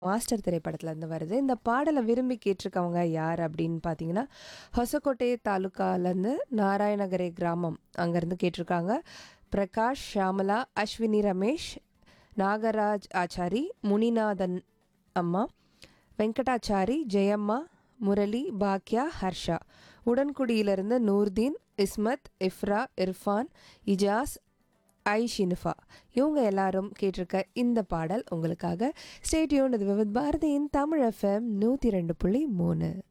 Master திரைப்படத்துல இருந்து வருது. இந்த பாடல விரும்பி கேட்டிருக்கவங்க யார் அப்படின்னு பார்த்தீங்கன்னா, ஹொசக்கோட்டை தாலுகாலேருந்து நாராயணகரை கிராமம் அங்கேருந்து கேட்டிருக்காங்க. பிரகாஷ், ஷியாமளா, அஸ்வினி ரமேஷ், நாகராஜ் ஆச்சாரி, முனிநாதன் அம்மா, வெங்கடாச்சாரி, ஜெயம்மா, முரளி, பாக்யா, ஹர்ஷா. உடன்குடியிலிருந்து நூர்தீன், இஸ்மத், இஃப்ரா, இர்ஃபான், இஜாஸ், ஐ ஷினிஃபா இவங்க எல்லாரும் கேட்டிருக்க இந்த பாடல் உங்களுக்காக ஸ்டேடியோன் இது வித் பாரதியின் தமிழ் எஃப்எம் நூற்றி ரெண்டு புள்ளி மூணு